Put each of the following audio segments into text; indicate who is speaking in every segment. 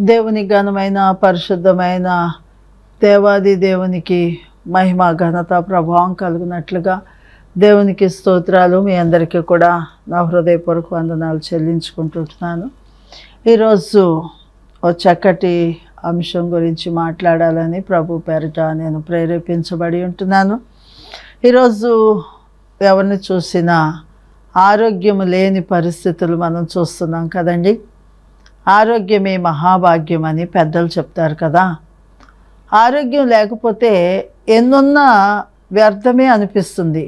Speaker 1: దేవుని ఘనమైన పరిశుద్ధమైన దేవాది దేవునికి మహిమ ఘనత ప్రభావం కలుగునట్లుగా దేవునికి స్తోత్రాలు మీ అందరికీ కూడా నా హృదయపూర్వక వందనాలు చెల్లించుకుంటుంటున్నాను ఈరోజు ఓ చక్కటి అంశం గురించి మాట్లాడాలని ప్రభు పేరిట నేను ప్రేరేపించబడి ఉంటున్నాను ఈరోజు ఎవరిని చూసినా ఆరోగ్యం లేని పరిస్థితులు మనం చూస్తున్నాం కదండి ఆరోగ్యమే మహాభాగ్యం అని పెద్దలు చెప్తారు కదా ఆరోగ్యం లేకపోతే ఎన్నున్నా వ్యర్థమే అనిపిస్తుంది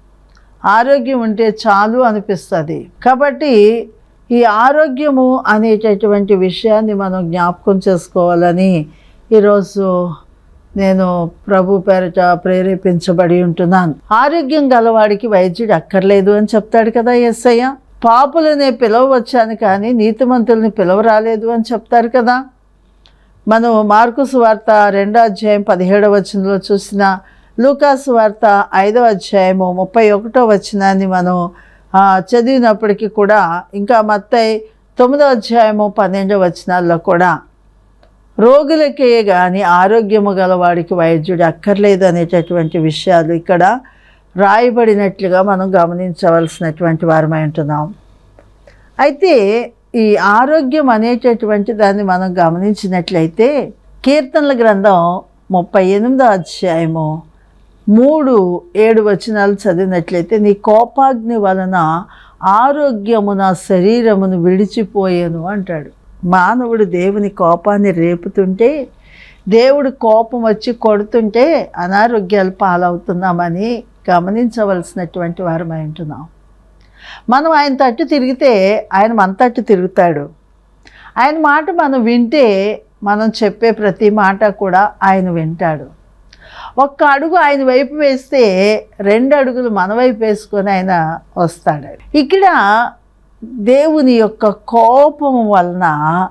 Speaker 1: ఆరోగ్యం ఉంటే చాలు అనిపిస్తుంది కాబట్టి ఈ ఆరోగ్యము అనేటటువంటి విషయాన్ని మనం జ్ఞాపకం చేసుకోవాలని ఈరోజు నేను ప్రభు పేరిట ప్రేరేపించబడి ఉంటున్నాను ఆరోగ్యం గలవాడికి వైద్యుడు అక్కర్లేదు అని చెప్తాడు కదా ఎస్ఐయ పాపులనే పిలవచ్చాను కానీ నీతిమంతుల్ని పిలవరాలేదు అని చెప్తారు కదా మనం మార్కుసు వార్త రెండో అధ్యాయం పదిహేడవ వచనంలో చూసిన లూకాసు వార్త ఐదవ అధ్యాయము ముప్పై ఒకటో వచనాన్ని మనం ఆ, చదివినప్పటికీ కూడా ఇంకా మత్తయి తొమ్మిదో అధ్యాయము పన్నెండవ వచనాల్లో కూడా రోగులకే కానీ ఆరోగ్యము గలవాడికి వైద్యుడు అక్కర్లేదు అనేటటువంటి విషయాలు ఇక్కడ రాయబడినట్లుగా మనం గమనించవలసినటువంటి వారమై ఉంటున్నాం అయితే ఈ ఆరోగ్యం అనేటటువంటి దాన్ని మనం గమనించినట్లయితే కీర్తనల గ్రంథం ముప్పై ఎనిమిదో అధ్యాయము మూడు ఏడు వచనాలు చదివినట్లయితే నీ కోపాగ్ని వలన ఆరోగ్యము నా శరీరమును విడిచిపోయాను అంటాడు మానవుడు దేవుని కోపాన్ని రేపుతుంటే దేవుడు కోపం వచ్చి కొడుతుంటే అనారోగ్యాలు పాలవుతున్నామని గమనించవలసినటువంటి వారమై ఉంటున్నాం మనం ఆయన తట్టు తిరిగితే ఆయన మన తట్టు తిరుగుతాడు ఆయన మాట మనం వింటే మనం చెప్పే ప్రతి మాట కూడా ఆయన వింటాడు ఒక్క అడుగు ఆయన వైపు వేస్తే రెండు అడుగులు మన వైపు వేసుకొని ఆయన వస్తాడు ఇక్కడ దేవుని యొక్క కోపము వలన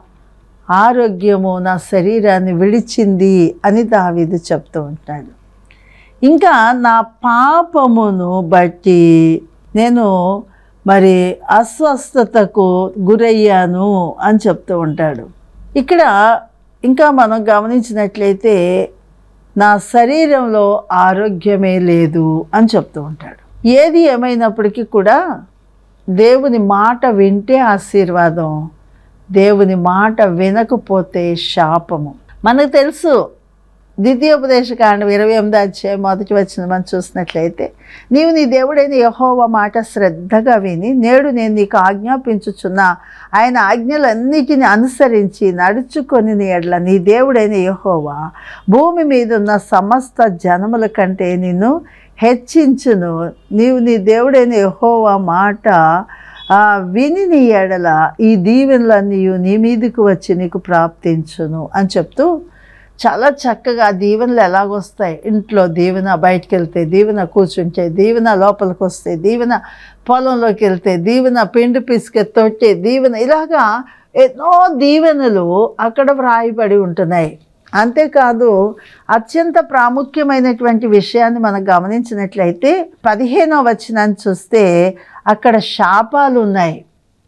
Speaker 1: ఆరోగ్యము నా శరీరాన్ని విడిచింది అని దావీదు చెప్తూ ఉంటాడు ఇంకా నా పాపమును బట్టి నేను మరి అస్వస్థతకు గురయ్యాను అని చెప్తూ ఉంటాడు ఇక్కడ ఇంకా మనం గమనించినట్లయితే నా శరీరంలో ఆరోగ్యమే లేదు అని చెప్తూ ఉంటాడు ఏది ఏమైనప్పటికీ కూడా దేవుని మాట వింటే ఆశీర్వాదం దేవుని మాట వినకపోతే శాపము మనకు తెలుసు ద్వితీయోపదేశకాండం ఇరవై ఎనిమిది అధ్యాయం మొదటి వచ్చిన మనం చూసినట్లయితే నీవు నీ దేవుడైన యహోవ మాట శ్రద్ధగా విని నేడు నేను నీకు ఆజ్ఞాపించుచున్న ఆయన ఆజ్ఞలన్నిటిని అనుసరించి నడుచుకొని నీ ఎడ్ల నీ దేవుడైన యహోవా భూమి మీద ఉన్న సమస్త జనముల కంటే నిన్ను హెచ్చించును నీవు నీ దేవుడైన యహోవా మాట ఆ, విని నీ ఎడల ఈ దీవెనలన్నీ నీ మీదకు వచ్చి నీకు ప్రాప్తించును అని చెప్తూ చాలా చక్కగా దీవెనలు ఎలాగొస్తాయి ఇంట్లో దీవెన బయటికి వెళ్తే దీవెన కూర్చుంటే దీవెన లోపలికి వస్తే దీవెన పొలంలోకి వెళ్తే దీవెన పిండి పిసికే తొట్టే దీవెన ఇలాగా ఎన్నో దీవెనలు అక్కడ వ్రాయబడి ఉంటున్నాయి అంతేకాదు అత్యంత ప్రాముఖ్యమైనటువంటి విషయాన్ని మనం గమనించినట్లయితే పదిహేనో వచనాన్ని చూస్తే అక్కడ శాపాలు ఉన్నాయి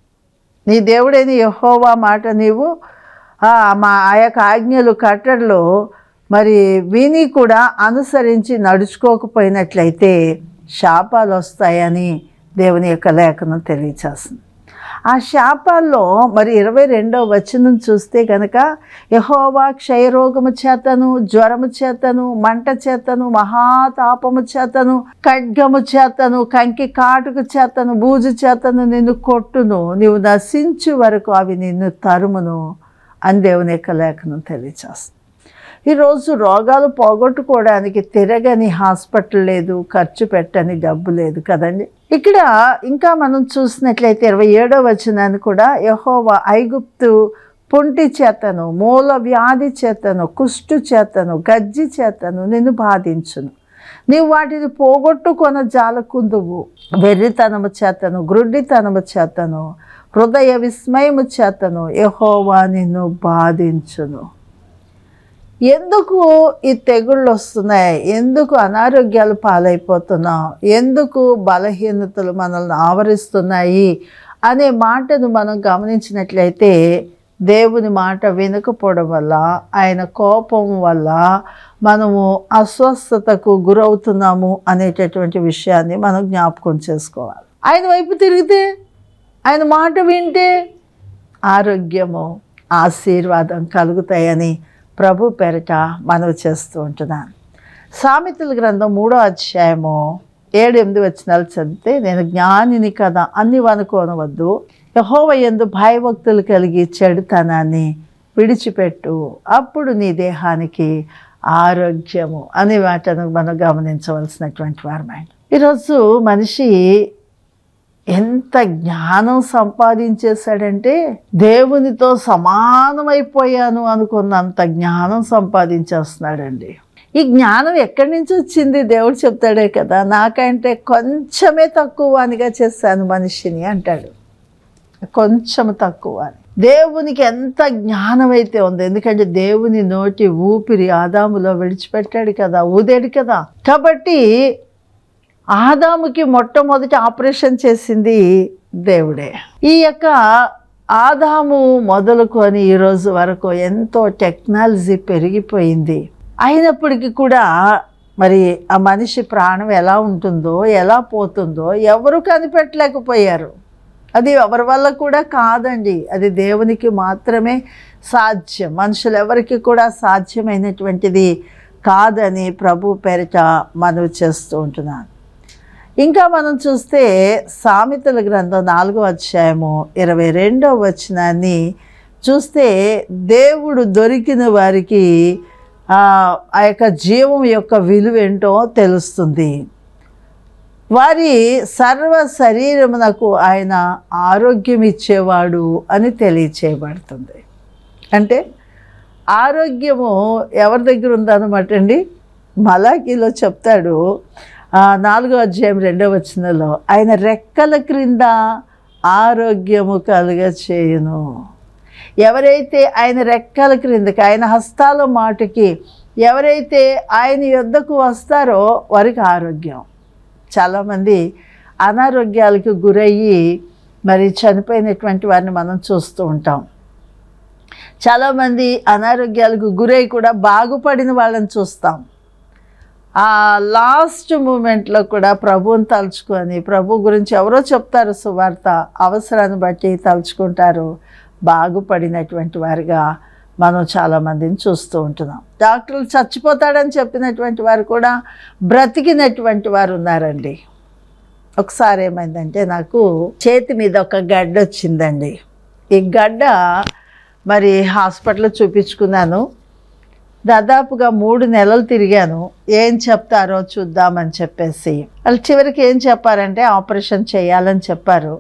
Speaker 1: నీ దేవుడైన యహోవా మాట నీవు ఆ, మా ఆ యొక్క ఆజ్ఞలు కట్టడలు మరి విని కూడా అనుసరించి నడుచుకోకపోయినట్లయితే శాపాలు వస్తాయని దేవుని యొక్క లేఖనం తెలియచేస్తుంది ఆ శాపాల్లో మరి ఇరవై రెండో వచనం చూస్తే కనుక యహోవా క్షయరోగము చేతను జ్వరము చేతను మంట చేతను మహాతాపము చేతను ఖడ్గము చేతను కంకి కాటుకు చేతను బూజు చేతను నిన్ను కొట్టును నీవు నశించు వరకు అవి నిన్ను తరుమును అని దేవుని యొక్క లేఖనం తెలియచేస్తుంది ఈరోజు రోగాలు పోగొట్టుకోవడానికి తిరగని హాస్పిటల్ లేదు ఖర్చు పెట్టని డబ్బు లేదు కదండి ఇక్కడ ఇంకా మనం చూసినట్లయితే ఇరవై ఏడో వచనాన్ని కూడా యహోవా ఐగుప్తు పొంటి చేతను మూల వ్యాధి చేతను కుష్టు చేతను గజ్జి చేతను నిన్ను బాధించును నీవు వాటిని పోగొట్టుకొన జాలకుందువు వెర్రితనము చేతను గ్రుడ్డితనము చేతను హృదయ విస్మయము చేతను యహోవా నిన్ను బాధించును ఎందుకు ఈ తెగుళ్ళు వస్తున్నాయి ఎందుకు అనారోగ్యాలు పాలైపోతున్నాం ఎందుకు బలహీనతలు మనల్ని ఆవరిస్తున్నాయి అనే మాటను మనం గమనించినట్లయితే దేవుని మాట వినకపోవడం వల్ల ఆయన కోపం వల్ల మనము అస్వస్థతకు గురవుతున్నాము అనేటటువంటి విషయాన్ని మనం జ్ఞాపకం చేసుకోవాలి ఆయన వైపు తిరిగితే ఆయన మాట వింటే ఆరోగ్యము ఆశీర్వాదం కలుగుతాయని ప్రభు పెరట మనవి చేస్తూ ఉంటున్నాను సామెతల గ్రంథం మూడో అధ్యాయము ఏడు ఎనిమిది వచనాలు చదివితే నేను జ్ఞానిని కదా అన్ని వనుకోనవద్దు యహోవ ఎందు భయభక్తులు కలిగి చెడుతనాన్ని విడిచిపెట్టు అప్పుడు నీ దేహానికి ఆరోగ్యము అనే వాటను మనం గమనించవలసినటువంటి వారమైన ఈరోజు మనిషి ఎంత జ్ఞానం సంపాదించేశాడంటే దేవునితో సమానమైపోయాను అనుకున్నంత జ్ఞానం సంపాదించేస్తున్నాడండి ఈ జ్ఞానం ఎక్కడి నుంచి వచ్చింది దేవుడు చెప్తాడే కదా నాకంటే కొంచెమే తక్కువ అనిగా చేశాను మనిషిని అంటాడు కొంచెం తక్కువ అని దేవునికి ఎంత జ్ఞానం అయితే ఉంది ఎందుకంటే దేవుని నోటి ఊపిరి ఆదాములో విడిచిపెట్టాడు కదా ఊదాడు కదా కాబట్టి ఆదాముకి మొట్టమొదటి ఆపరేషన్ చేసింది దేవుడే ఈ యొక్క ఆదాము మొదలుకొని ఈరోజు వరకు ఎంతో టెక్నాలజీ పెరిగిపోయింది అయినప్పటికీ కూడా మరి ఆ మనిషి ప్రాణం ఎలా ఉంటుందో ఎలా పోతుందో ఎవరు కనిపెట్టలేకపోయారు అది ఎవరి వల్ల కూడా కాదండి అది దేవునికి మాత్రమే సాధ్యం మనుషులు ఎవరికి కూడా సాధ్యమైనటువంటిది కాదని ప్రభు పేరిట మనవి చేస్తూ ఉంటున్నాను ఇంకా మనం చూస్తే సామెతల గ్రంథం నాలుగో అధ్యాయము ఇరవై రెండో వచనాన్ని చూస్తే దేవుడు దొరికిన వారికి ఆ ఆ యొక్క జీవం యొక్క విలువ ఏంటో తెలుస్తుంది వారి సర్వ శరీరమునకు ఆయన ఆరోగ్యం ఇచ్చేవాడు అని తెలియచేయబడుతుంది అంటే ఆరోగ్యము ఎవరి దగ్గర ఉందన్నమాట అండి మలాఖీలో చెప్తాడు ఆ, నాలుగో అధ్యాయం రెండో వచనంలో ఆయన రెక్కల క్రింద ఆరోగ్యము కలుగ చేయును ఎవరైతే ఆయన రెక్కల క్రిందకి ఆయన హస్తాల మాటకి ఎవరైతే ఆయన యొద్దకు వస్తారో వారికి ఆరోగ్యం చాలామంది అనారోగ్యాలకు గురయ్యి మరి చనిపోయినటువంటి వారిని మనం చూస్తూ ఉంటాం చాలామంది అనారోగ్యాలకు గురై కూడా బాగుపడిన వాళ్ళని చూస్తాం ఆ లాస్ట్ మూమెంట్లో కూడా ప్రభువుని తలుచుకొని ప్రభు గురించి ఎవరో చెప్తారు సువార్త అవసరాన్ని బట్టి తలుచుకుంటారు బాగుపడినటువంటి వారిగా మనం చాలామందిని చూస్తూ ఉంటున్నాం డాక్టర్లు చచ్చిపోతాడని చెప్పినటువంటి వారు కూడా బ్రతికినటువంటి వారు ఉన్నారండి ఒకసారి ఏమైందంటే నాకు చేతి మీద ఒక గడ్డ వచ్చిందండి ఈ గడ్డ మరి హాస్పిటల్లో చూపించుకున్నాను దాదాపుగా మూడు నెలలు తిరిగాను ఏం చెప్తారో చూద్దామని చెప్పేసి వాళ్ళు చివరికి ఏం చెప్పారంటే ఆపరేషన్ చేయాలని చెప్పారు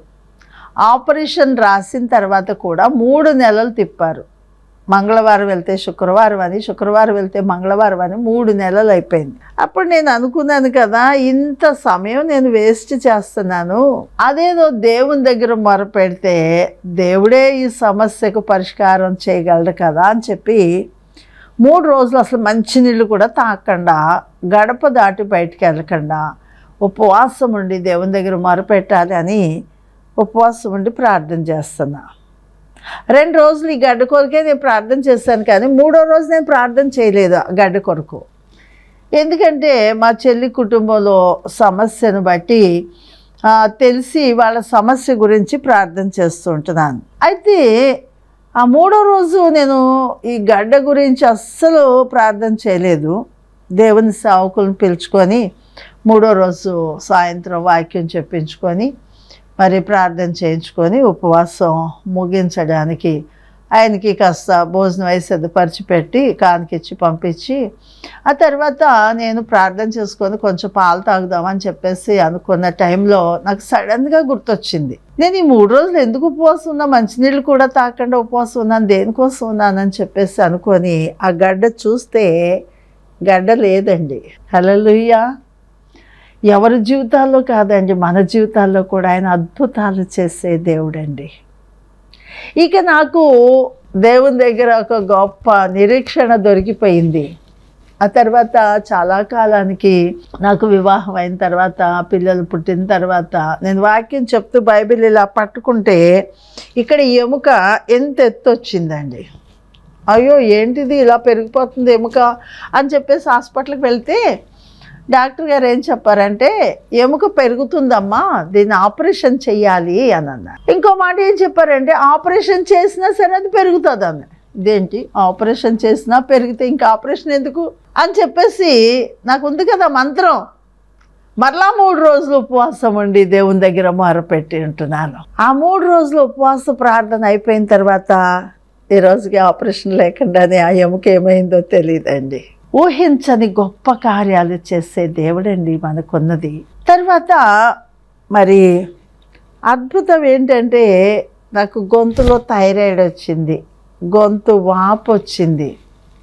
Speaker 1: ఆపరేషన్ రాసిన తర్వాత కూడా మూడు నెలలు తిప్పారు మంగళవారం వెళ్తే శుక్రవారం అని శుక్రవారం వెళ్తే మంగళవారం అని మూడు నెలలు అయిపోయింది అప్పుడు నేను అనుకున్నాను కదా ఇంత సమయం నేను వేస్ట్ చేస్తున్నాను అదేదో దేవుని దగ్గర మొరపెడితే దేవుడే ఈ సమస్యకు పరిష్కారం చేయగలడు కదా అని చెప్పి మూడు రోజులు అసలు మంచినీళ్ళు కూడా తాగకుండా గడప దాటి బయటికి వెళ్ళకుండా ఉపవాసం ఉండి దేవుని దగ్గర మొరపెట్టాలి అని ఉపవాసం ఉండి ప్రార్థన చేస్తున్నా రెండు రోజులు ఈ గడ్డ కొరకే నేను ప్రార్థన చేశాను కానీ మూడో రోజు నేను ప్రార్థన చేయలేదు ఆ గడ్డ కొరకు ఎందుకంటే మా చెల్లి కుటుంబంలో సమస్యను బట్టి ఆ, తెలిసి వాళ్ళ సమస్య గురించి ప్రార్థన చేస్తూ ఉంటున్నాను అయితే ఆ మూడో రోజు నేను ఈ గడ్డ గురించి అస్సలు ప్రార్థన చేయలేదు దేవుని సేవకులను పిలుచుకొని మూడో రోజు సాయంత్రం వాక్యం చెప్పించుకొని మరి ప్రార్థన చేయించుకొని ఉపవాసం ముగించడానికి ఆయనకి కాస్త భోజనం అయి సిద్ధపరిచి పెట్టి కానికిచ్చి పంపించి ఆ తర్వాత నేను ప్రార్థన చేసుకొని కొంచెం పాలు తాగుదామని చెప్పేసి అనుకున్న టైంలో నాకు సడన్గా గుర్తొచ్చింది నేను ఈ మూడు రోజులు ఎందుకు ఉపవాసం ఉన్నా మంచినీళ్ళు కూడా తాకుండా ఉపవాసం ఉన్నాను దేనికోసం ఉన్నానని చెప్పేసి అనుకొని ఆ గడ్డ చూస్తే గడ్డ లేదండి హలలుయ్యా ఎవరి జీవితాల్లో కాదండి మన జీవితాల్లో కూడా ఆయన అద్భుతాలు చేసే దేవుడండి ఇక నాకు దేవుని దగ్గర ఒక గొప్ప నిరీక్షణ దొరికిపోయింది ఆ తర్వాత చాలా కాలానికి నాకు వివాహం అయిన తర్వాత పిల్లలు పుట్టిన తర్వాత నేను వాక్యం చెప్తూ బైబిల్ ఇలా పట్టుకుంటే ఇక్కడ ఈ ఎముక ఎంత ఎత్తు వచ్చిందండి అయ్యో ఏంటిది ఇలా పెరిగిపోతుంది ఎముక అని చెప్పేసి హాస్పిటల్కి వెళ్తే డాక్టర్ గారు ఏం చెప్పారంటే ఎముక పెరుగుతుందమ్మా దీన్ని ఆపరేషన్ చెయ్యాలి అని అన్నారు ఇంకో మాట ఏం చెప్పారంటే ఆపరేషన్ చేసినా సరే అది పెరుగుతుంది అన్న ఇదేంటి ఆపరేషన్ చేసినా పెరిగితే ఇంకా ఆపరేషన్ ఎందుకు అని చెప్పేసి నాకు ఉంది కదా మంత్రం మరలా మూడు రోజులు ఉపవాసం ఉండి దేవుని దగ్గర మొరపెట్టి ఉంటున్నాను ఆ మూడు రోజులు ఉపవాస ప్రార్థన అయిపోయిన తర్వాత ఈ రోజుకి ఆపరేషన్ లేకుండానే ఆ ఎముక ఏమైందో తెలియదండి ఊహించని గొప్ప కార్యాలు చేసే దేవుడండి మనకున్నది తర్వాత మరి అద్భుతం ఏంటంటే నాకు గొంతులో థైరాయిడ్ వచ్చింది గొంతు వాపు వచ్చింది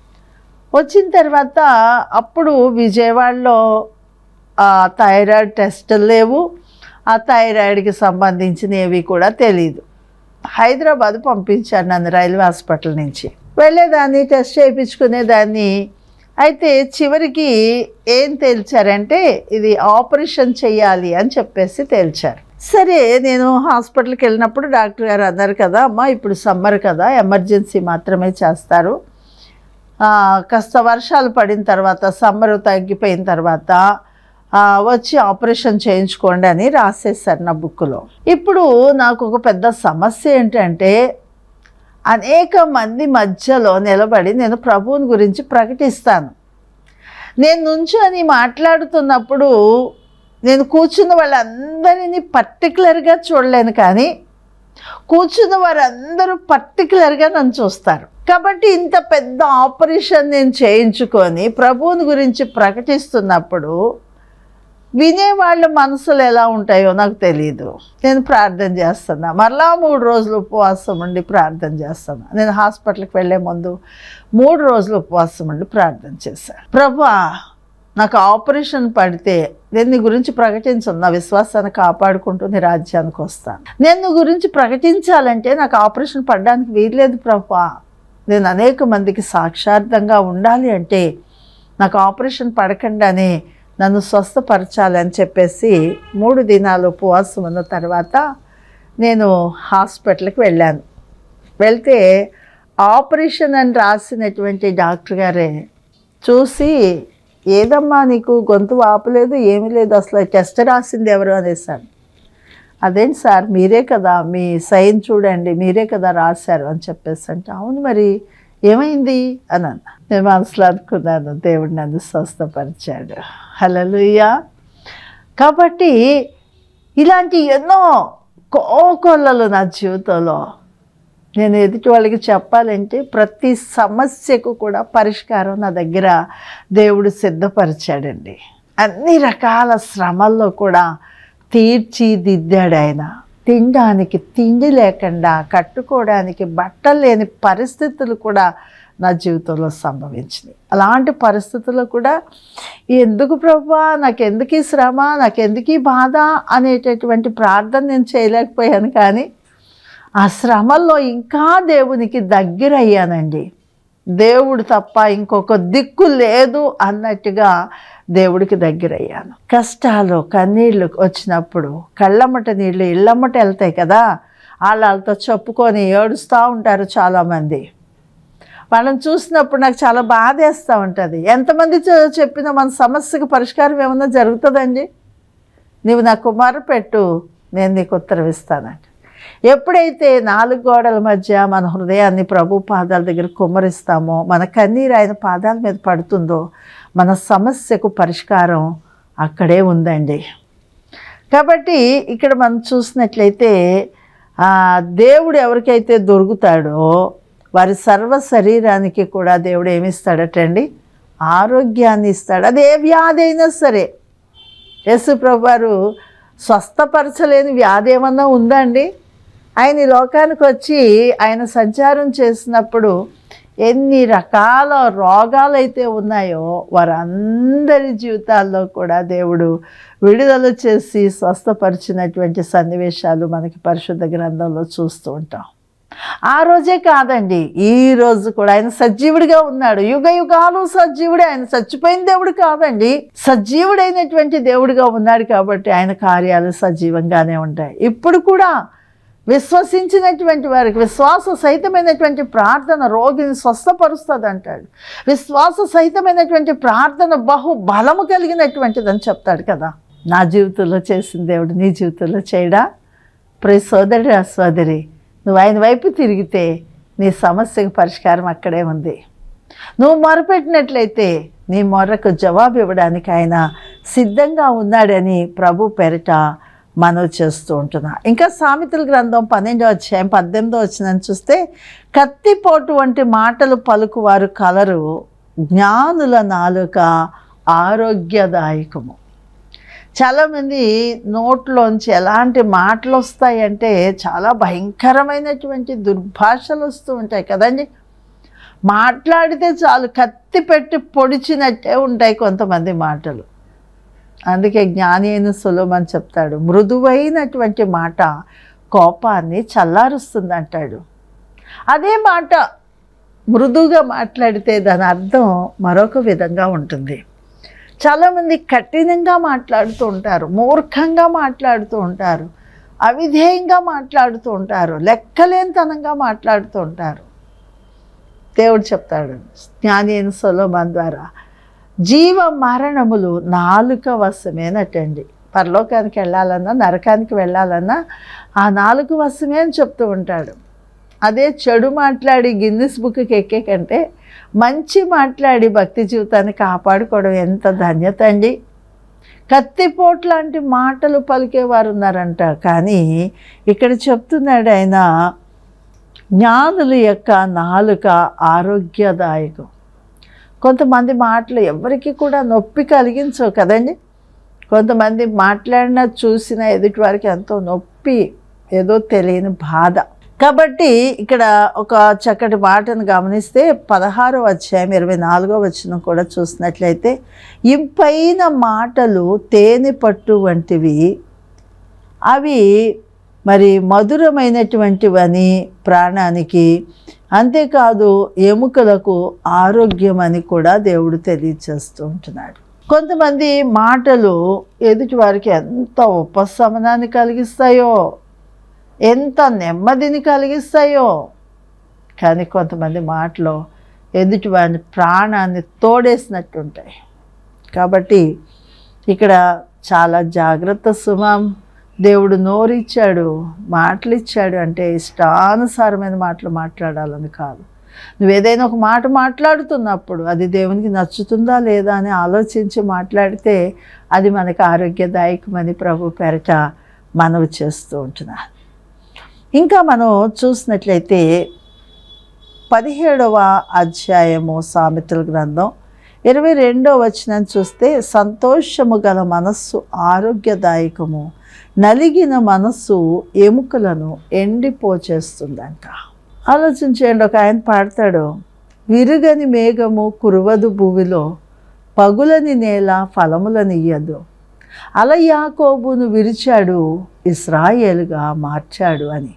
Speaker 1: వచ్చిన తర్వాత అప్పుడు విజయవాడలో ఆ థైరాయిడ్ టెస్టులు లేవు ఆ థైరాయిడ్కి సంబంధించినవి కూడా తెలియదు హైదరాబాద్ పంపించాను నన్ను రైల్వే హాస్పిటల్ నుంచి వెళ్ళేదాన్ని టెస్ట్ చేయించుకునేదాన్ని అయితే చివరికి ఏం తేల్చారంటే ఇది ఆపరేషన్ చేయాలి అని చెప్పేసి తేల్చారు సరే నేను హాస్పిటల్కి వెళ్ళినప్పుడు డాక్టర్ గారు అన్నారు కదా అమ్మ ఇప్పుడు సమ్మర్ కదా ఎమర్జెన్సీ మాత్రమే చేస్తారు ఆ, కాస్త వర్షాలు పడిన తర్వాత సమ్మర్ తగ్గిపోయిన తర్వాత ఆ, వచ్చి ఆపరేషన్ చేయించుకోండి అని రాసేసారు నా బుక్లో ఇప్పుడు నాకు ఒక పెద్ద సమస్య ఏంటంటే అనేక మంది మధ్యలో నిలబడి నేను ప్రభువుని గురించి ప్రకటిస్తాను నేను నుంచొని మాట్లాడుతున్నప్పుడు నేను కూర్చున్న వాళ్ళందరినీ పర్టికులర్గా చూడలేను కానీ కూర్చున్న వారందరూ పర్టికులర్గా నన్ను చూస్తారు కాబట్టి ఇంత పెద్ద ఆపరేషన్ నేను చేయించుకొని ప్రభువుని గురించి ప్రకటిస్తున్నప్పుడు వినేవాళ్ళ మనసులు ఎలా ఉంటాయో నాకు తెలియదు నేను ప్రార్థన చేస్తున్నా మరలా మూడు రోజులు ఉపవాసం ఉండి ప్రార్థన చేస్తున్నా నేను హాస్పిటల్కి వెళ్ళే ముందు మూడు రోజులు ఉపవాసం ఉండి ప్రార్థన చేశాను ప్రభా నాకు ఆపరేషన్ పడితే నేను నీ గురించి ప్రకటించను నా విశ్వాసాన్ని కాపాడుకుంటూ నీ రాజ్యానికి వస్తాను నేను నీ గురించి ప్రకటించాలంటే నాకు ఆపరేషన్ పడడానికి వీల్లేదు ప్రభా నేను అనేక మందికి సాక్షార్థంగా ఉండాలి అంటే నాకు ఆపరేషన్ పడకుండానే నన్ను స్వస్థపరచాలి అని చెప్పేసి మూడు దినాలు ఉపవాసం ఉన్న తర్వాత నేను హాస్పిటల్కి వెళ్ళాను వెళ్తే ఆపరేషన్ అని రాసినటువంటి డాక్టర్ గారే చూసి ఏదమ్మా నీకు గొంతు వాపలేదు ఏమీ లేదు అసలు టెస్ట్ రాసింది ఎవరు అనేసాను అదేంటి సార్ మీరే కదా మీ సైన్ చూడండి మీరే కదా రాశారు అని చెప్పేసి అంటే అవును మరి ఏమైంది అని అన్న నేను మనసులో అనుకున్నాను దేవుడు నన్ను స్వస్థపరిచాడు హలలుయ్యా కాబట్టి ఇలాంటి ఎన్నో కోకొల్లలు నా జీవితంలో నేను ఎదుటి వాళ్ళకి చెప్పాలంటే ప్రతి సమస్యకు కూడా పరిష్కారం నా దగ్గర దేవుడు సిద్ధపరిచాడండి అన్ని రకాల శ్రమల్లో కూడా తీర్చిదిద్దాడు ఆయన తినడానికి తిండి లేకుండా కట్టుకోవడానికి బట్టలు లేని పరిస్థితులు కూడా నా జీవితంలో సంభవించినాయి అలాంటి పరిస్థితుల్లో కూడా ఎందుకు ప్రభా నాకెందుకు ఈ శ్రమ నాకెందుకు ఈ బాధ అనేటటువంటి ప్రార్థన నేను చేయలేకపోయాను కానీ ఆ శ్రమల్లో ఇంకా దేవునికి దగ్గర అయ్యానండి దేవుడు తప్ప ఇంకొక దిక్కు లేదు అన్నట్టుగా దేవుడికి దగ్గర అయ్యాను కష్టాలు కన్నీళ్ళు వచ్చినప్పుడు కళ్ళమ్మట నీళ్ళు ఇళ్ళమ్మట వెళ్తాయి కదా వాళ్ళతో చెప్పుకొని ఏడుస్తూ ఉంటారు చాలామంది వాళ్ళని చూసినప్పుడు నాకు చాలా బాధేస్తూ ఉంటుంది ఎంతమంది చె- చెప్పినా మన సమస్యకు పరిష్కారం ఏమన్నా జరుగుతుందండి నీవు నా కుమారు పెట్టు నేను నీకు ఉత్తరం ఇస్తానంట ఎప్పుడైతే నాలుగు గోడల మధ్య మన హృదయాన్ని ప్రభు పాదాల దగ్గర కుమ్మరిస్తామో మన కన్నీరు ఆయన పాదాల మీద పడుతుందో మన సమస్యకు పరిష్కారం అక్కడే ఉందండి కాబట్టి ఇక్కడ మనం చూసినట్లయితే ఆ దేవుడు ఎవరికైతే దొరుకుతాడో వారి సర్వ శరీరానికి కూడా దేవుడు ఏమిస్తాడటండి ఆరోగ్యాన్ని ఇస్తాడు అదే వ్యాధి అయినా సరే యేసు ప్రభువారు స్వస్థపరచలేని వ్యాధి ఏమన్నా ఉందా అండి ఆయన ఈ లోకానికి వచ్చి ఆయన సంచారం చేసినప్పుడు ఎన్ని రకాల రోగాలైతే ఉన్నాయో వారందరి జీవితాల్లో కూడా దేవుడు విడుదల చేసి స్వస్థపరిచినటువంటి సన్నివేశాలు మనకి పరిశుద్ధ గ్రంథంలో చూస్తూ ఉంటాం ఆ రోజే కాదండి ఈ రోజు కూడా ఆయన సజీవుడిగా ఉన్నాడు యుగ యుగాలు సజీవుడే ఆయన చచ్చిపోయిన దేవుడు కాదండి సజీవుడైనటువంటి దేవుడిగా ఉన్నాడు కాబట్టి ఆయన కార్యాలు సజీవంగానే ఉంటాయి ఇప్పుడు కూడా విశ్వసించినటువంటి వారికి విశ్వాస సహితమైనటువంటి ప్రార్థన రోగిని స్వస్థపరుస్తుంది అంటాడు విశ్వాస సహితమైనటువంటి ప్రార్థన బహు బలము కలిగినటువంటిదని చెప్తాడు కదా నా జీవితంలో చేసిన దేవుడు నీ జీవితంలో చేయడా ప్రే సోదరి ఆ సోదరి నువ్వు ఆయన వైపు తిరిగితే నీ సమస్యకు పరిష్కారం అక్కడే ఉంది నువ్వు మొరపెట్టినట్లయితే నీ మొర్రకు జవాబు ఇవ్వడానికి ఆయన సిద్ధంగా ఉన్నాడని ప్రభు పెరట మనవి చేస్తూ ఉంటున్నా ఇంకా సామెతల గ్రంథం పన్నెండో అధ్యాయం పద్దెనిమిదో వచ్చిందని చూస్తే కత్తిపోటు వంటి మాటలు పలుకువారు కలరు జ్ఞానుల నాలుక ఆరోగ్యదాయకము చాలామంది నోట్లోంచి ఎలాంటి మాటలు వస్తాయంటే చాలా భయంకరమైనటువంటి దుర్భాషలు వస్తూ ఉంటాయి కదండి మాట్లాడితే చాలు కత్తి పెట్టి పొడిచినట్టే ఉంటాయి కొంతమంది మాటలు అందుకే జ్ఞాని అయిన సులభం చెప్తాడు మృదువైనటువంటి మాట కోపాన్ని చల్లారుస్తుంది అంటాడు అదే మాట మృదువుగా మాట్లాడితే దాని అర్థం మరొక విధంగా ఉంటుంది చాలామంది కఠినంగా మాట్లాడుతూ ఉంటారు మూర్ఖంగా మాట్లాడుతూ ఉంటారు అవిధేయంగా మాట్లాడుతూ ఉంటారు లెక్కలేనితనంగా మాట్లాడుతూ ఉంటారు దేవుడు చెప్తాడు జ్ఞాని అయిన సొలోమన్ ద్వారా జీవ మరణములు నాలుక వశమేనటండి పరలోకానికి వెళ్ళాలన్నా నరకానికి వెళ్ళాలన్నా ఆ నాలుగు వశమే అని చెప్తూ ఉంటాడు అదే చెడు మాట్లాడి గిన్నిస్ బుక్కి ఎక్కే కంటే మంచి మాట్లాడి భక్తి జీవితాన్ని కాపాడుకోవడం ఎంత ధన్యత అండి కత్తిపోట్ లాంటి మాటలు పలికేవారు ఉన్నారంట కానీ ఇక్కడ చెప్తున్నాడు ఆయన జ్ఞానుల యొక్క నాలుక ఆరోగ్యదాయకం కొంతమంది మాటలు ఎవరికి కూడా నొప్పి కలిగించవు కదండి కొంతమంది మాట్లాడినా చూసిన ఎదుటి వారికి ఎంతో నొప్పి ఏదో తెలియని బాధ కాబట్టి ఇక్కడ ఒక చక్కటి మాటను గమనిస్తే పదహారో అధ్యాయం ఇరవై నాలుగో వచ్చిన కూడా చూసినట్లయితే ఇంపైన మాటలు తేనె పట్టు వంటివి అవి మరి మధురమైనటువంటివని ప్రాణానికి అంతేకాదు ఎముకలకు ఆరోగ్యం అని కూడా దేవుడు తెలియచేస్తూ ఉంటున్నాడు కొంతమంది మాటలు ఎదుటి వారికి ఎంత ఉపశమనాన్ని కలిగిస్తాయో ఎంత నెమ్మదిని కలిగిస్తాయో కానీ కొంతమంది మాటలు ఎదుటి వారిని ప్రాణాన్ని తోడేసినట్టుంటాయి కాబట్టి ఇక్కడ చాలా జాగ్రత్త సుమం దేవుడు నోరిచ్చాడు మాటలు ఇచ్చాడు అంటే ఇష్టానుసారమైన మాటలు మాట్లాడాలని కాదు నువ్వు ఏదైనా ఒక మాట మాట్లాడుతున్నప్పుడు అది దేవునికి నచ్చుతుందా లేదా అని ఆలోచించి మాట్లాడితే అది మనకు ఆరోగ్యదాయకమని ప్రభు పెరట మనవి చేస్తూ ఉంటున్నాను ఇంకా మనం చూసినట్లయితే పదిహేడవ అధ్యాయము సామెతల గ్రంథం ఇరవై రెండో వచనం చూస్తే సంతోషము గల మనస్సు ఆరోగ్యదాయకము నలిగిన మనస్సు ఎముకలను ఎండిపోచేస్తుందంట ఆలోచించేయండి ఒక ఆయన పాడతాడు విరుగని మేఘము కురువదు భూమిలో పగులని నేల ఫలములనియ్యదు అల యాకోబును విరిచాడు ఇస్రాయేలుగా మార్చాడు అని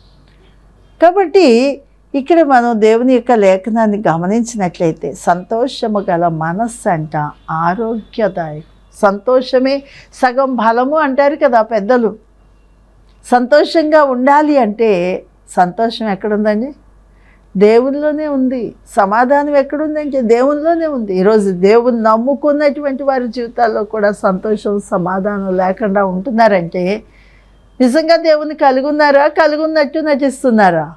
Speaker 1: కాబట్టి ఇక్కడ మనం దేవుని యొక్క లేఖనాన్ని గమనించినట్లయితే సంతోషము గల మనస్సు అంట ఆరోగ్యదాయకం సంతోషమే సగం బలము అంటారు కదా పెద్దలు సంతోషంగా ఉండాలి అంటే సంతోషం ఎక్కడుందండి దేవునిలోనే ఉంది సమాధానం ఎక్కడుందంటే దేవునిలోనే ఉంది ఈరోజు దేవుని నమ్ముకున్నటువంటి వారి జీవితాల్లో కూడా సంతోషం సమాధానం లేకుండా ఉంటున్నారంటే నిజంగా దేవుని కలిగి ఉన్నారా కలిగి ఉన్నట్టు నటిస్తున్నారా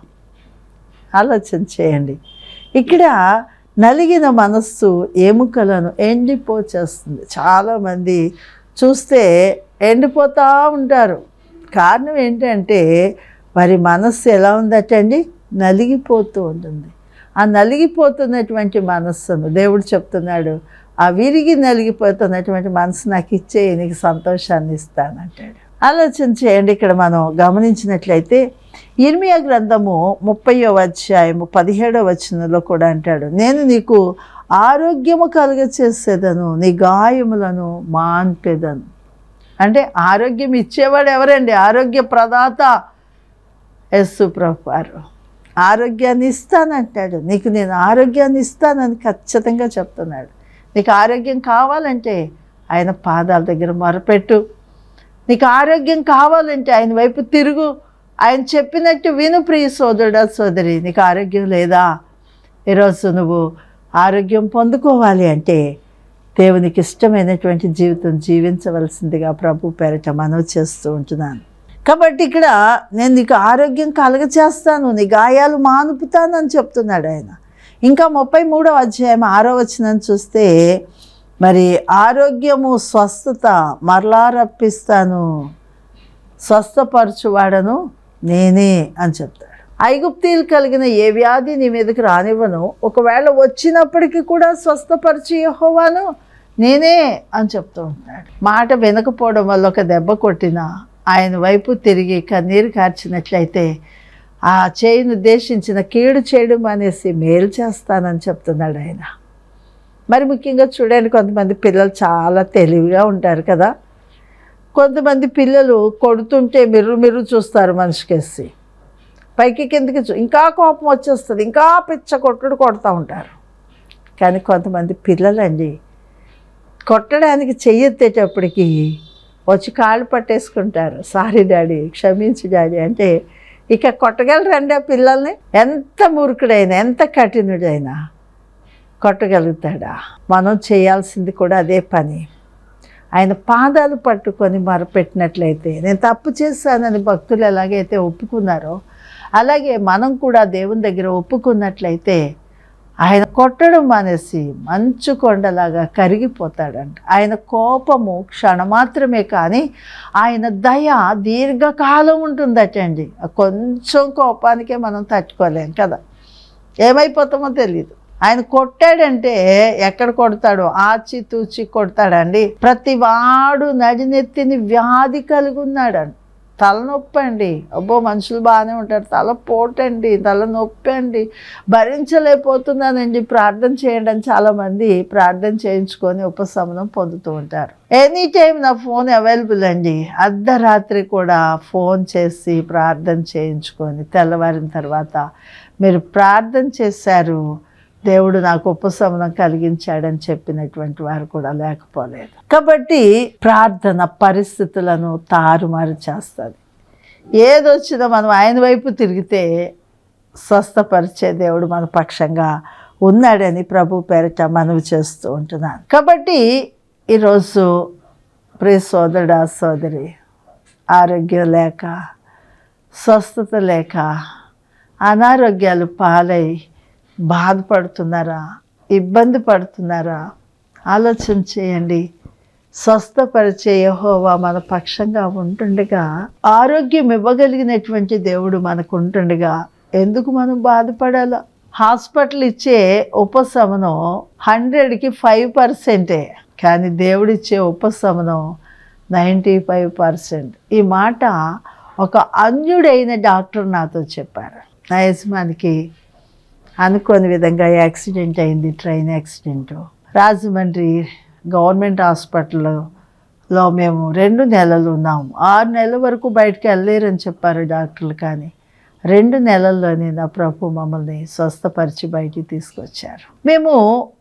Speaker 1: ఆలోచన చేయండి ఇక్కడ నలిగిన మనస్సు ఎముకలను ఎండిపోచేస్తుంది చాలామంది చూస్తే ఎండిపోతూ ఉంటారు కారణం ఏంటంటే వారి మనస్సు ఎలా ఉందటండి నలిగిపోతూ ఉంటుంది ఆ నలిగిపోతున్నటువంటి మనస్సును దేవుడు చెప్తున్నాడు ఆ విరిగి నలిగిపోతున్నటువంటి మనసు నాకు ఇచ్చే నీకు సంతోషాన్ని ఇస్తానంటాడు ఆలోచన చేయండి ఇక్కడ మనం గమనించినట్లయితే ఇర్మియా గ్రంథము ముప్పయో అధ్యాయము పదిహేడో వచనంలో కూడా అంటాడు నేను నీకు ఆరోగ్యము కలుగ చేసేదను నీ గాయములను మాన్పెదను అంటే ఆరోగ్యం ఇచ్చేవాడు ఎవరండి ఆరోగ్య ప్రదాత యస్సు ప్రభువారు ఆరోగ్యాన్ని ఇస్తానంటాడు నీకు నేను ఆరోగ్యాన్ని ఇస్తానని ఖచ్చితంగా చెప్తున్నాడు నీకు ఆరోగ్యం కావాలంటే ఆయన పాదాల దగ్గర మొరపెట్టు నీకు ఆరోగ్యం కావాలంటే ఆయన వైపు తిరుగు ఆయన చెప్పినట్టు విను ప్రియ సోదరుడా సోదరి నీకు ఆరోగ్యం లేదా ఈరోజు నువ్వు ఆరోగ్యం పొందుకోవాలి అంటే దేవునికి ఇష్టమైనటువంటి జీవితం జీవించవలసిందిగా ప్రభు పేరిట మనవి చేస్తూ ఉంటున్నాను కాబట్టి ఇక్కడ నేను నీకు ఆరోగ్యం కలగచేస్తాను నీ గాయాలు మానుపుతానని చెప్తున్నాడు ఆయన ఇంకా ముప్పై మూడవ అధ్యాయం ఆరో వచనం చూస్తే మరి ఆరోగ్యము స్వస్థత మరలా రప్పిస్తాను స్వస్థపరచువాడను నేనే అని చెప్తాడు ఐగుప్తీలు కలిగిన ఏ వ్యాధి నీ మీదకి రానివ్వను ఒకవేళ వచ్చినప్పటికీ కూడా స్వస్థపరిచి యెహోవాను నేనే అని చెప్తూ ఉంటాడు మాట వినకపోవడం వల్ల ఒక దెబ్బ కొట్టినా ఆయన వైపు తిరిగి కన్నీరు కార్చినట్లయితే ఆ చేయిని ఉద్దేశించిన కీడు చేయడం అనేసి మేలు చేస్తానని చెప్తున్నాడు ఆయన మరి ముఖ్యంగా చూడండి కొంతమంది పిల్లలు చాలా తెలివిగా ఉంటారు కదా కొంతమంది పిల్లలు కొడుతుంటే మిర్రు మిర్రు చూస్తారు మనిషికేసి పైకి కిందకి చూ ఇంకా కోపం వచ్చేస్తుంది ఇంకా పిచ్చ కొట్టుడు కొడుతూ ఉంటారు కానీ కొంతమంది పిల్లలండి కొట్టడానికి చెయ్యెత్తేటప్పటికి వచ్చి కాళ్ళు పట్టేసుకుంటారు సారీ డాడీ క్షమించు డాడీ అంటే ఇక కొట్టగలరండి ఆ పిల్లల్ని ఎంత మూర్ఖుడైనా ఎంత కఠినుడైనా కొట్టగలుగుతాడా మనం చేయాల్సింది కూడా అదే పని ఆయన పాదాలు పట్టుకొని మొరపెట్టినట్లయితే నేను తప్పు చేశానని భక్తులు ఎలాగైతే ఒప్పుకున్నారో అలాగే మనం కూడా దేవుని దగ్గర ఒప్పుకున్నట్లయితే ఆయన కొట్టడం మానేసి మంచు కొండలాగా కరిగిపోతాడంట ఆయన కోపము క్షణమాత్రమే కానీ ఆయన దయ దీర్ఘకాలం ఉంటుందటండి ఆ కొంచెం కోపానికే మనం తట్టుకోలేం కదా ఏమైపోతామో తెలియదు ఆయన కొట్టాడంటే ఎక్కడ కొడతాడు ఆచి తూచి కొడతాడండి ప్రతి వాడు నడినెత్తిని వ్యాధి కలిగి ఉన్నాడండి తలనొప్పి అండి అబ్బో మనుషులు బాగానే ఉంటారు తల పోటండి తల నొప్పి అండి భరించలేకపోతున్నానండి ప్రార్థన చేయండి అని చాలామంది ప్రార్థన చేయించుకొని ఉపశమనం పొందుతూ ఉంటారు ఎనీ టైం నా ఫోన్ అవైలబుల్ అండి అర్ధరాత్రి కూడా ఫోన్ చేసి ప్రార్థన చేయించుకొని తెల్లవారిన తర్వాత మీరు ప్రార్థన చేశారు దేవుడు నాకు ఉపశమనం కలిగించాడని చెప్పినటువంటి వారు కూడా లేకపోలేదు కాబట్టి ప్రార్థన పరిస్థితులను తారుమారు చేస్తుంది ఏదొచ్చినా మనం ఆయన వైపు తిరిగితే స్వస్థపరిచే దేవుడు మన పక్షంగా ఉన్నాడని ప్రభు పేరిట మనవి చేస్తూ ఉంటున్నాను కాబట్టి ఈరోజు ప్రియ సోదరుడా సోదరి ఆరోగ్యం లేక స్వస్థత లేక అనారోగ్యాలు పాలై బాధపడుతున్నారా ఇబ్బంది పడుతున్నారా ఆలోచన చేయండి స్వస్థపరిచే యెహోవా మన పక్షంగా ఉంటుండగా ఆరోగ్యం ఇవ్వగలిగినటువంటి దేవుడు మనకు ఉంటుండగా ఎందుకు మనం బాధపడాలా హాస్పిటల్ ఇచ్చే ఉపశమనం హండ్రెడ్కి ఫైవ్ పర్సెంటే కానీ దేవుడిచ్చే ఉపశమనం నైంటీ ఫైవ్ పర్సెంట్ ఈ మాట ఒక అన్యుడైన డాక్టర్ నాతో చెప్పారు నా యజమానికి అనుకోని విధంగా యాక్సిడెంట్ అయింది ట్రైన్ యాక్సిడెంట్ రాజమండ్రి గవర్నమెంట్ హాస్పిటల్లో మేము రెండు నెలలు ఉన్నాము ఆరు నెలల వరకు బయటకు వెళ్ళలేరని చెప్పారు డాక్టర్లు కానీ రెండు నెలల్లోనే నా ప్రభు మమ్మల్ని స్వస్థపరిచి బయటికి తీసుకొచ్చారు మేము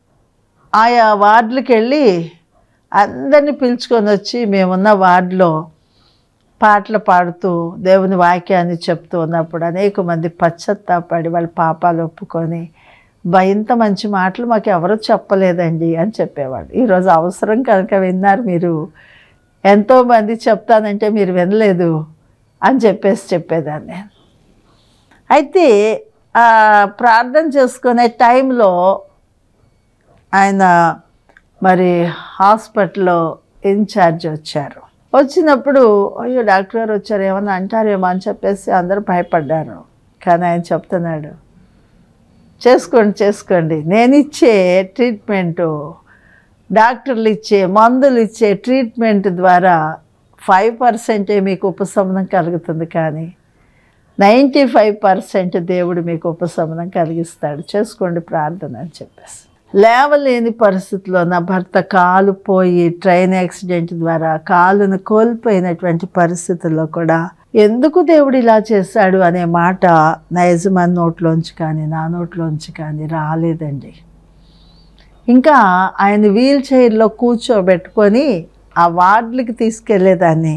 Speaker 1: ఆయా వార్డులకు వెళ్ళి అందరిని పిలుచుకొని వచ్చి మేమున్న వార్డులో పాటలు పాడుతూ దేవుని వాక్యాన్ని చెప్తూ ఉన్నప్పుడు అనేక మంది పశ్చత్తాపడి వాళ్ళ పాపాలు ఒప్పుకొని "బా, ఇంత మంచి మాటలు మాకు ఎవరు చెప్పలేదండి అని చెప్పేవాడు ఈరోజు అవసరం కనుక విన్నారు మీరు ఎంతోమంది చెప్తానంటే మీరు వినలేదు అని చెప్పేసి చెప్పేదాన్ని నేను అయితే ఆ ప్రార్థన చేసుకునే టైంలో ఆయన మరి హాస్పిటల్లో ఇన్ఛార్జ్ వచ్చారు వచ్చినప్పుడు అయ్యో డాక్టర్ గారు వచ్చారు ఏమన్నా అంటారేమో అని చెప్పేసి అందరూ భయపడ్డారు కానీ ఆయన చెప్తున్నాడు చేసుకోండి చేసుకోండి నేను ఇచ్చే ట్రీట్మెంటు డాక్టర్లు ఇచ్చే మందులు ఇచ్చే ట్రీట్మెంట్ ద్వారా ఫైవ్ పర్సెంటే మీకు ఉపశమనం కలుగుతుంది కానీ నైంటీ ఫైవ్ పర్సెంట్ దేవుడు మీకు ఉపశమనం కలిగిస్తాడు చేసుకోండి ప్రార్థన అని చెప్పేసి లేవలేని పరిస్థితిలో నా భర్త కాలు పోయి ట్రైన్ యాక్సిడెంట్ ద్వారా కాలును కోల్పోయినటువంటి పరిస్థితుల్లో కూడా ఎందుకు దేవుడు ఇలా చేశాడు అనే మాట నా యజమాని నోట్లోంచి కానీ నా నోట్లోంచి కానీ రాలేదండి ఇంకా ఆయన వీల్ చైర్లో కూర్చోబెట్టుకొని ఆ వార్డులకి తీసుకెళ్లేదాన్ని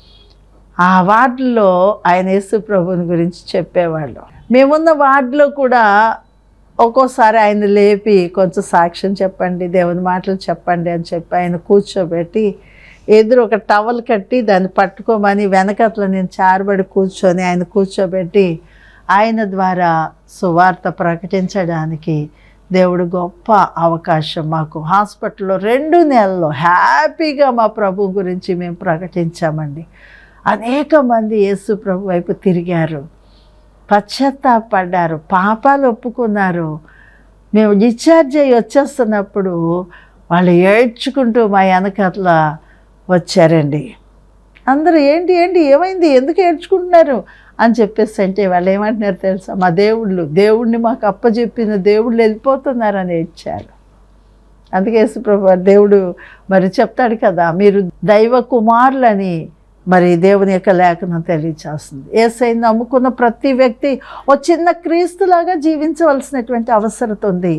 Speaker 1: ఆ వార్డులో ఆయన యేసు ప్రభుని గురించి చెప్పేవాళ్ళు మేమున్న వార్డులో కూడా ఒక్కోసారి ఆయన లేపి కొంచెం సాక్ష్యం చెప్పండి దేవుని మాటలు చెప్పండి అని చెప్పి ఆయన కూర్చోబెట్టి ఎదురు ఒక టవల్ కట్టి దాన్ని పట్టుకోమని వెనకట్ల నేను చారబడి కూర్చొని ఆయన కూర్చోబెట్టి ఆయన ద్వారా సువార్త ప్రకటించడానికి దేవుడు గొప్ప అవకాశం మాకు హాస్పిటల్లో రెండు నెలల్లో హ్యాపీగా మా ప్రభు గురించి మేము ప్రకటించామండి అనేక మంది యేసు ప్రభు వైపు తిరిగారు పశ్చాత్తాపడ్డారు పాపాలు ఒప్పుకున్నారు మేము డిశ్చార్జ్ అయ్యి వచ్చేస్తున్నప్పుడు వాళ్ళు ఏడ్చుకుంటూ మా వెనకట్ల వచ్చారండి అందరూ ఏంటి ఏంటి ఏమైంది ఎందుకు ఏడ్చుకుంటున్నారు అని చెప్పేసి అంటే వాళ్ళు ఏమంటున్నారు తెలుసా మా దేవుళ్ళు దేవుడిని మాకు అప్పచెప్పిన దేవుళ్ళు వెళ్ళిపోతున్నారని ఏడ్చారు అందుకే యేసుప్రభు వారు దేవుడు మరి చెప్తాడు కదా మీరు దైవ కుమారులని మరి దేవుని యొక్క లేఖనం తెలియచేస్తుంది ఏసై నమ్ముకున్న ప్రతి వ్యక్తి ఓ చిన్న క్రీస్తులాగా జీవించవలసినటువంటి అవసరత ఉంది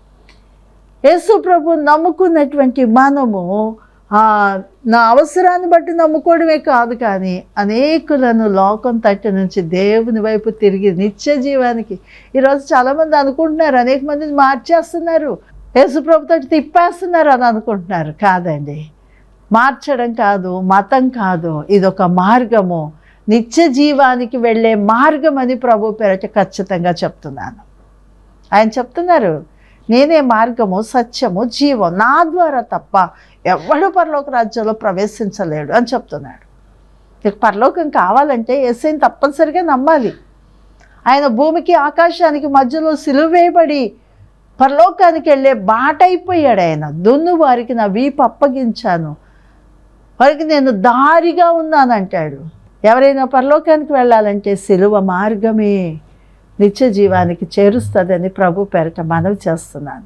Speaker 1: యేసు ప్రభు నమ్ముకున్నటువంటి మనము ఆ, నా అవసరాన్ని బట్టి నమ్ముకోవడమే కాదు కానీ అనేకులను లోకం తట్టు నుంచి దేవుని వైపు తిరిగి నిత్య జీవానికి ఈరోజు చాలామంది అనుకుంటున్నారు అనేక మందిని మార్చేస్తున్నారు యేసు ప్రభుతో తిప్పేస్తున్నారు అని అనుకుంటున్నారు కాదండి మార్చడం కాదు మతం కాదు ఇది ఒక మార్గము నిత్య జీవానికి వెళ్ళే మార్గం అని ప్రభు పేరట ఖచ్చితంగా చెప్తున్నాను ఆయన చెప్తున్నారు నేనే మార్గము సత్యము జీవం నా ద్వారా తప్ప ఎవడు పరలోక రాజ్యంలో ప్రవేశించలేడు అని చెప్తున్నాడు నీకు పరలోకం కావాలంటే ఎస్ఐని తప్పనిసరిగా నమ్మాలి ఆయన భూమికి ఆకాశానికి మధ్యలో సిలువ వేయబడి పరలోకానికి వెళ్ళే బాట అయిపోయాడు ఆయన దున్ను వారికి నా వీపు అప్పగించాను వారికి నేను దారిగా ఉన్నానంటాడు ఎవరైనా పరలోకానికి వెళ్ళాలంటే సిలువ మార్గమే నిత్య జీవానికి చేరుస్తుందని ప్రభు పేరట మనవి చేస్తున్నాను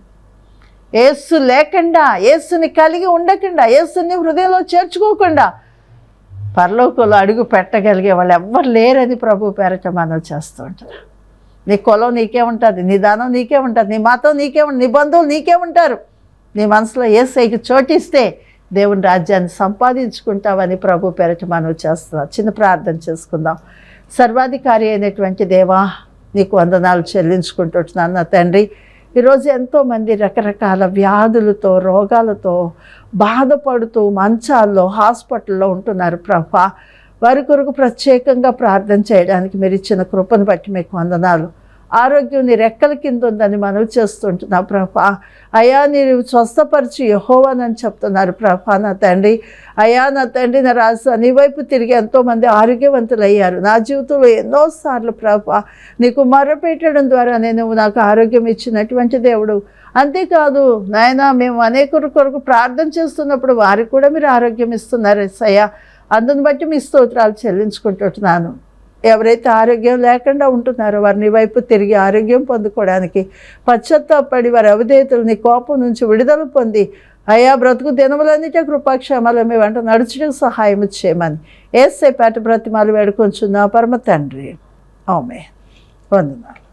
Speaker 1: ఏసు లేకుండా ఏసుని కలిగి ఉండకుండా ఏసుని హృదయంలో చేర్చుకోకుండా పరలోకంలో అడుగు పెట్టగలిగే వాళ్ళు ఎవ్వరు లేరని ప్రభు పేరట మనవి చేస్తూ ఉంటారు నీ కులం నీకే ఉంటుంది నీ దానం నీకే ఉంటుంది నీ మతం నీకే ఉంటుంది నీ బంధువులు నీకే ఉంటారు నీ మనసులో ఏసైకి చోటిస్తే దేవుని రాజ్యాన్ని సంపాదించుకుంటావని ప్రభు పేరట మనవి చేస్తున్నాం చిన్న ప్రార్థన చేసుకుందాం సర్వాధికారి అయినటువంటి దేవా నీకు వందనాలు చెల్లించుకుంటున్నాను నా తండ్రి ఈరోజు ఎంతోమంది రకరకాల వ్యాధులతో రోగాలతో బాధపడుతూ మంచాల్లో హాస్పిటల్లో ఉంటున్నారు ప్రభా వారి కొరకు ప్రత్యేకంగా ప్రార్థన చేయడానికి మీరు ఇచ్చిన కృపను బట్టి మీకు వందనాలు ఆరోగ్యం నీ రెక్కల కింద ఉందని మనవి చేస్తుంటున్నా ప్రభా అయా మీరు స్వస్థపరిచి యహోవానని చెప్తున్నారు ప్రభా నా తండ్రి అయా నా తండ్రి నా రాజు నీ వైపు తిరిగి ఎంతోమంది ఆరోగ్యవంతులు అయ్యారు నా జీవితంలో ఎన్నోసార్లు ప్రభా నీకు మొరపెట్టడం ద్వారా నేను నాకు ఆరోగ్యం ఇచ్చినటువంటి దేవుడు అంతేకాదు నాయన మేము అనేకుల కొరకు ప్రార్థన చేస్తున్నప్పుడు వారికి కూడా మీరు ఆరోగ్యం ఇస్తున్నారు ఎస్సయ్య అందుని బట్టి మీ స్తోత్రాలు చెల్లించుకుంటున్నాను ఎవరైతే ఆరోగ్యం లేకుండా ఉంటున్నారో వారిని వైపు తిరిగి ఆరోగ్యం పొందుకోవడానికి పశ్చాత్తాపడి వారి అవిధేయతలు నీ కోపం నుంచి విడుదల పొంది అయా బ్రతుకు దినములన్నిటి కృపాక్షేమాలు మీ వెంట నడుచుటకు సహాయం చేయమని ఏసే పేట బ్రతిమాలు వేడుకొంచున్నా పరమ తండ్రి ఆమె వందనాలు